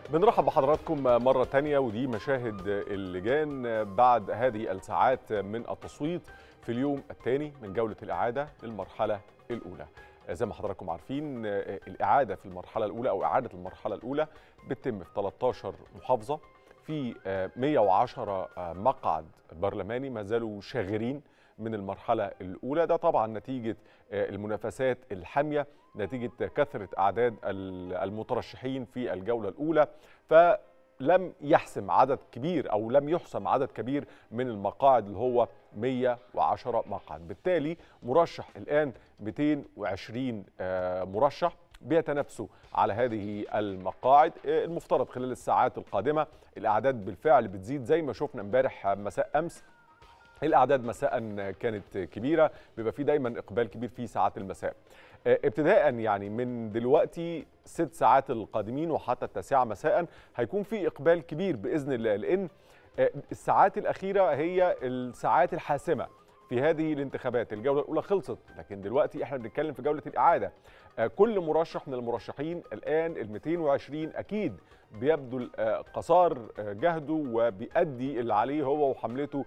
بنرحب بحضراتكم مرة تانية ودي مشاهد اللجان بعد هذه الساعات من التصويت في اليوم الثاني من جولة الإعادة للمرحلة الأولى زي ما حضراتكم عارفين الإعادة في المرحلة الأولى أو إعادة المرحلة الأولى بتتم في 13 محافظة في 110 مقعد برلماني ما زالوا شاغرين من المرحلة الأولى ده طبعا نتيجة المنافسات الحامية نتيجة كثرة أعداد المترشحين في الجولة الأولى فلم يحسم عدد كبير أو لم يحسم عدد كبير من المقاعد اللي هو 110 مقعد بالتالي مرشح الآن 220 مرشح بيتنافسوا على هذه المقاعد المفترض خلال الساعات القادمة الأعداد بالفعل بتزيد زي ما شفنا امبارح مساء أمس الاعداد مساء كانت كبيره بيبقى في دايما اقبال كبير في ساعات المساء ابتداء يعني من دلوقتي ست ساعات القادمين وحتى التاسعه مساء هيكون في اقبال كبير باذن الله لان الساعات الاخيره هي الساعات الحاسمه في هذه الانتخابات الجوله الاولى خلصت لكن دلوقتي احنا بنتكلم في جوله الاعاده كل مرشح من المرشحين الان ال 220 اكيد بيبذل قصار جهده وبيأدي اللي عليه هو وحملته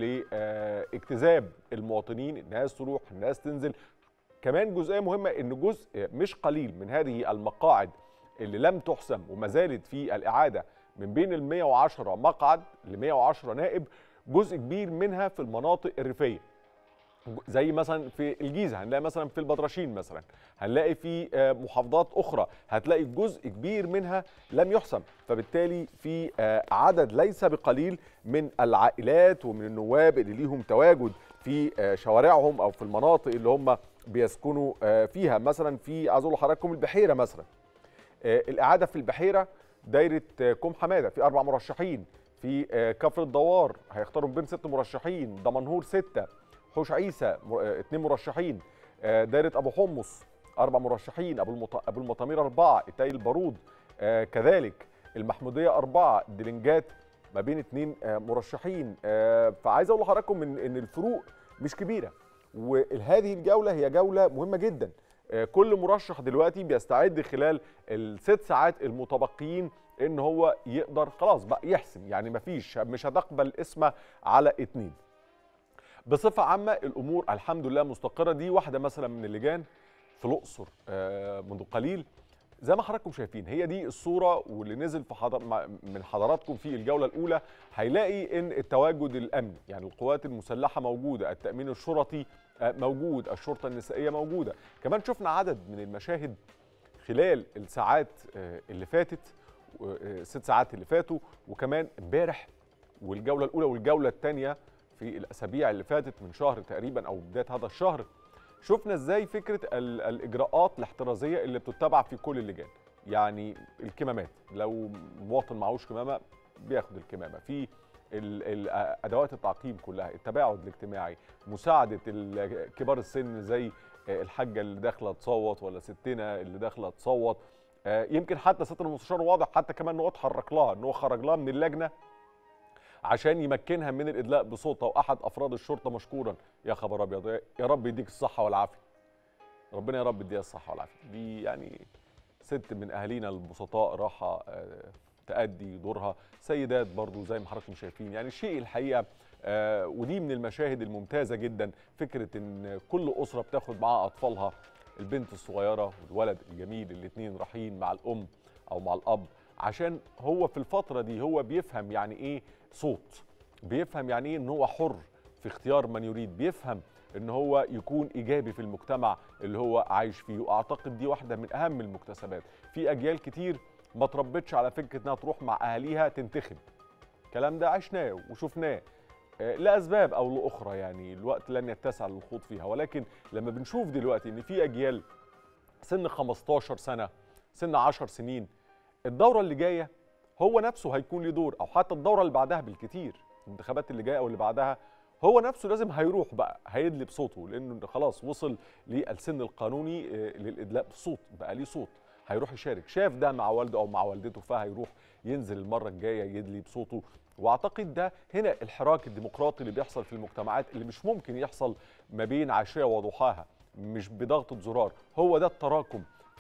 لاجتذاب المواطنين الناس تروح الناس تنزل كمان جزئيه مهمه ان جزء مش قليل من هذه المقاعد اللي لم تحسم وما زالت في الاعاده من بين ال 110 مقعد ل 110 نائب جزء كبير منها في المناطق الريفيه زي مثلا في الجيزه هنلاقي مثلا في البدرشين مثلا هنلاقي في محافظات اخرى هتلاقي جزء كبير منها لم يحسم فبالتالي في عدد ليس بقليل من العائلات ومن النواب اللي ليهم تواجد في شوارعهم او في المناطق اللي هم بيسكنوا فيها مثلا في عايز اقول لحضراتكم البحيره مثلا الاعاده في البحيره دايره كوم حماده في اربع مرشحين في كفر الدوار هيختاروا بين ست مرشحين دمنهور سته حوش عيسى اثنين مرشحين دايره ابو حمص اربع مرشحين ابو المط... ابو المطامير اربعه التاي البارود آه كذلك المحموديه اربعه دلنجات ما بين اثنين آه مرشحين آه فعايز اقول لحضراتكم ان ان الفروق مش كبيره وهذه الجوله هي جوله مهمه جدا آه كل مرشح دلوقتي بيستعد خلال الست ساعات المتبقيين ان هو يقدر خلاص بقى يحسم يعني مفيش مش هتقبل اسمه على اتنين بصفه عامه الامور الحمد لله مستقره دي واحده مثلا من اللجان في الاقصر منذ قليل زي ما حضراتكم شايفين هي دي الصوره واللي نزل في حضر من حضراتكم في الجوله الاولى هيلاقي ان التواجد الامني يعني القوات المسلحه موجوده التامين الشرطي موجود الشرطه النسائيه موجوده كمان شفنا عدد من المشاهد خلال الساعات اللي فاتت ست ساعات اللي فاتوا وكمان امبارح والجوله الاولى والجوله الثانيه في الاسابيع اللي فاتت من شهر تقريبا او بدايه هذا الشهر شفنا ازاي فكره الاجراءات الاحترازيه اللي بتتبع في كل اللجان يعني الكمامات لو مواطن معهوش كمامه بياخد الكمامه في ادوات التعقيم كلها التباعد الاجتماعي مساعده كبار السن زي الحاجه اللي داخله تصوت ولا ستنا اللي داخله تصوت يمكن حتى ستر المستشار واضح حتى كمان ان هو اتحرك لها ان هو خرج لها من اللجنه عشان يمكنها من الادلاء بصوتها واحد افراد الشرطه مشكورا يا خبر ابيض يا رب يديك الصحه والعافيه ربنا يا رب يديها الصحه والعافيه دي يعني ست من اهالينا البسطاء راحه تأدي دورها سيدات برضو زي ما حضراتكم شايفين يعني شيء الحقيقه آه ودي من المشاهد الممتازه جدا فكره ان كل اسره بتاخد معاها اطفالها البنت الصغيره والولد الجميل الاثنين رايحين مع الام او مع الاب عشان هو في الفتره دي هو بيفهم يعني ايه صوت بيفهم يعني ايه ان هو حر في اختيار من يريد بيفهم ان هو يكون ايجابي في المجتمع اللي هو عايش فيه واعتقد دي واحده من اهم المكتسبات في اجيال كتير ما تربتش على فكره انها تروح مع اهاليها تنتخب الكلام ده عشناه وشفناه لاسباب او لاخرى يعني الوقت لن يتسع للخوض فيها ولكن لما بنشوف دلوقتي ان في اجيال سن 15 سنه سن 10 سنين الدوره اللي جايه هو نفسه هيكون له دور او حتى الدوره اللي بعدها بالكتير الانتخابات اللي جايه او اللي بعدها هو نفسه لازم هيروح بقى هيدلي بصوته لانه خلاص وصل للسن القانوني للادلاء بالصوت بقى ليه صوت هيروح يشارك شاف ده مع والده او مع والدته فهيروح ينزل المره الجايه يدلي بصوته واعتقد ده هنا الحراك الديمقراطي اللي بيحصل في المجتمعات اللي مش ممكن يحصل ما بين عشيه وضحاها مش بضغطه زرار هو ده التراكم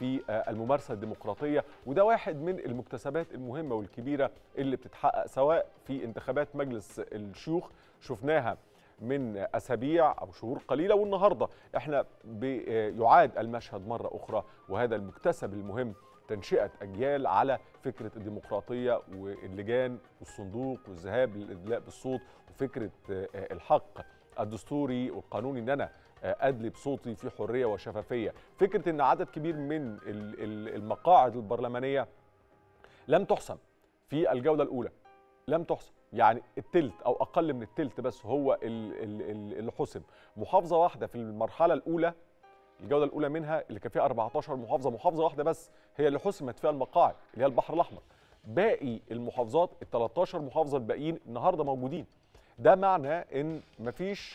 في الممارسه الديمقراطيه وده واحد من المكتسبات المهمه والكبيره اللي بتتحقق سواء في انتخابات مجلس الشيوخ شفناها من اسابيع او شهور قليله والنهارده احنا بيعاد المشهد مره اخرى وهذا المكتسب المهم تنشئه اجيال على فكره الديمقراطيه واللجان والصندوق والذهاب للادلاء بالصوت وفكره الحق الدستوري والقانوني ان انا ادلي بصوتي في حريه وشفافيه فكره ان عدد كبير من المقاعد البرلمانيه لم تحسم في الجوله الاولى لم تحسم يعني التلت او اقل من التلت بس هو اللي حسم محافظه واحده في المرحله الاولى الجوله الاولى منها اللي كان فيها 14 محافظه محافظه واحده بس هي اللي حسمت فيها المقاعد اللي هي البحر الاحمر باقي المحافظات ال 13 محافظه الباقيين النهارده موجودين ده معنى ان مفيش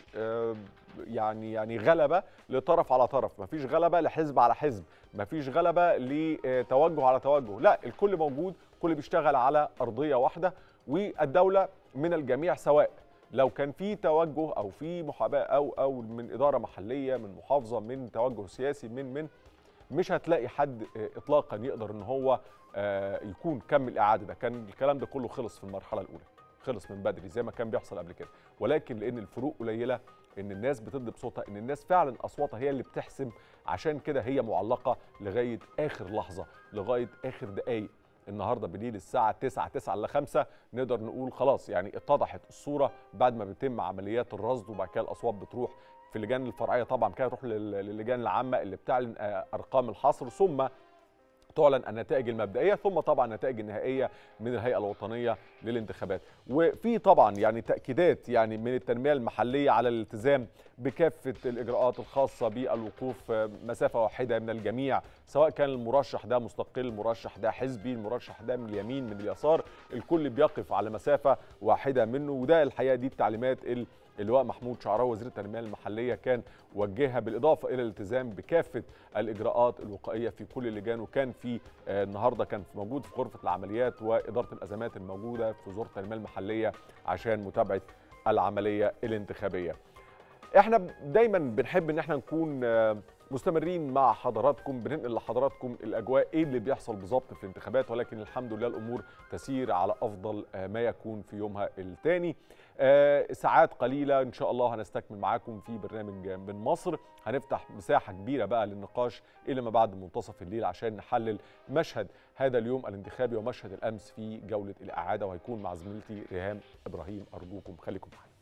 يعني يعني غلبه لطرف على طرف مفيش غلبه لحزب على حزب مفيش غلبه لتوجه على توجه لا الكل موجود الكل بيشتغل على ارضيه واحده والدوله من الجميع سواء لو كان في توجه او في محاباه او او من اداره محليه من محافظه من توجه سياسي من من مش هتلاقي حد اطلاقا يقدر ان هو يكون كم الاعاده ده كان الكلام ده كله خلص في المرحله الاولى خلص من بدري زي ما كان بيحصل قبل كده ولكن لان الفروق قليله ان الناس بتدي بصوتها ان الناس فعلا اصواتها هي اللي بتحسم عشان كده هي معلقه لغايه اخر لحظه لغايه اخر دقائق النهارده بالليل الساعه 9 9 ل 5 نقدر نقول خلاص يعني اتضحت الصوره بعد ما بيتم عمليات الرصد وبعد كده الاصوات بتروح في اللجان الفرعيه طبعا كده تروح للجان العامه اللي بتعلن ارقام الحصر ثم تعلن النتائج المبدئيه ثم طبعا النتائج النهائيه من الهيئه الوطنيه للانتخابات وفي طبعا يعني تاكيدات يعني من التنميه المحليه على الالتزام بكافه الاجراءات الخاصه بالوقوف مسافه واحده من الجميع سواء كان المرشح ده مستقل المرشح ده حزبي المرشح ده من اليمين من اليسار الكل بيقف على مسافه واحده منه وده الحقيقه دي التعليمات اللي اللواء محمود شعراوي وزير التنميه المحليه كان وجهها بالاضافه الى الالتزام بكافه الاجراءات الوقائيه في كل اللجان وكان في النهارده كان موجود في غرفه العمليات واداره الازمات الموجوده في وزاره التنميه المحليه عشان متابعه العمليه الانتخابيه. احنا دايما بنحب ان احنا نكون مستمرين مع حضراتكم بننقل لحضراتكم الاجواء ايه اللي بيحصل بالظبط في الانتخابات ولكن الحمد لله الامور تسير على افضل ما يكون في يومها الثاني آه ساعات قليله ان شاء الله هنستكمل معاكم في برنامج من مصر هنفتح مساحه كبيره بقى للنقاش الى ما بعد منتصف الليل عشان نحلل مشهد هذا اليوم الانتخابي ومشهد الامس في جوله الاعاده وهيكون مع زميلتي ريهام ابراهيم ارجوكم خليكم معانا